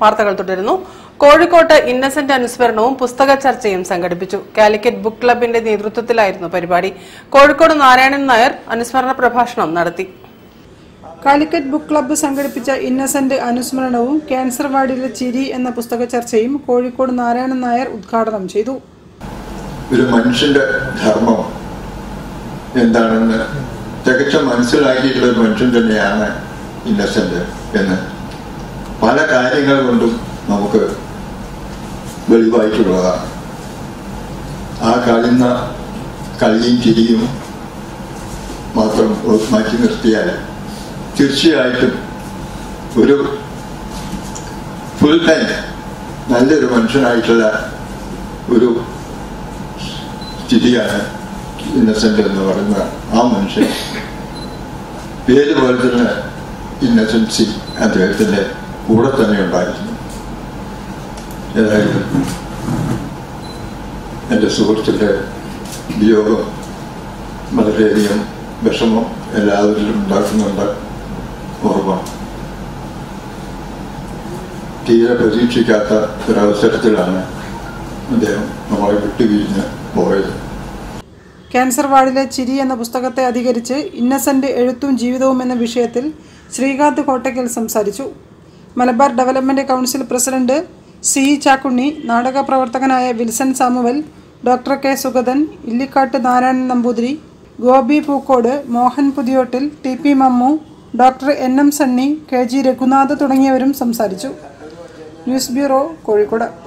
വാർത്തകൾ തുടരുന്നു കോഴിക്കോട്ട് ഇന്നസെന്റ് അനുസ്മരണവും പുസ്തക ചർച്ചയും സംഘടിപ്പിച്ചു കാലിക്കറ്റ് ബുക്ക് ക്ലബിന്റെ നേതൃത്വത്തിലായിരുന്നു പരിപാടി കോഴിക്കോട് നാരായണൻ നായർ അനുസ്മരണ പ്രഭാഷണം നടത്തി കാലിക്കറ്റ് ബുക്ക് ക്ലബ്ബ് സംഘടിപ്പിച്ച ഇന്നസെന്റ് അനുസ്മരണവും ക്യാൻസർ വാർഡിലെ ചിരി എന്ന പുസ്തക ചർച്ചയും കോഴിക്കോട് നാരായണൻ നായർ ഉദ്ഘാടനം ചെയ്തു ഒരു മനുഷ്യന്റെ ധർമ്മം എന്താണെന്ന് തികച്ച മനസ്സിലാക്കിയിട്ടുള്ള ഒരു മനുഷ്യൻ തന്നെയാണ് ഇന്നസെന്റ് എന്ന് പല കാര്യങ്ങൾ കൊണ്ടും നമുക്ക് വെളിവായിട്ടുള്ളതാണ് ആ കളിന്ന കളിയും ചിരിയും മാത്രം മാറ്റി നിർത്തിയാൽ തീർച്ചയായിട്ടും ഒരു ഫുൾ ടൈം നല്ലൊരു മനുഷ്യനായിട്ടുള്ള ഒരു സ്ഥിതിയാണ് ഇന്നസെന്റ് എന്ന് പറയുന്ന ആ മനുഷ്യൻ പേര് പോലെ തന്നെ ഇന്നസെൻസി അദ്ദേഹത്തിന്റെ കൂടെ തന്നെ ഉണ്ടായിരുന്നു ഏതായാലും എൻ്റെ സുഹൃത്തിൻ്റെ വിയോഗം വളരെയധികം വിഷമം എല്ലാവരിലും ഉണ്ടാക്കുന്നുണ്ട് ഓർമ്മ തീരെ പ്രതീക്ഷിക്കാത്ത ഒരവസരത്തിലാണ് അദ്ദേഹം നമ്മളെ വിട്ടുപിരിഞ്ഞ് പോയത് ക്യാൻസർ വാർഡിലെ ചിരി എന്ന പുസ്തകത്തെ അധികരിച്ച് ഇന്നസെന്റ് എഴുത്തും ജീവിതവും എന്ന വിഷയത്തിൽ ശ്രീകാന്ത് കോട്ടയ്ക്കൽ സംസാരിച്ചു Malabar development council president C E Chakkunni നാടക പ്രവർത്തകനായ Wilson Samuel doctor K Sugathan Illikkatt Narayanan Namboothiri Gopi Pookode Mohan Puthiyottil T P Mammu doctor N M Sunny K G Raghunath തുടങ്ങിയവരും സംസാരിച്ചു ന്യൂസ് ബ്യൂറോ കോഴിക്കോട്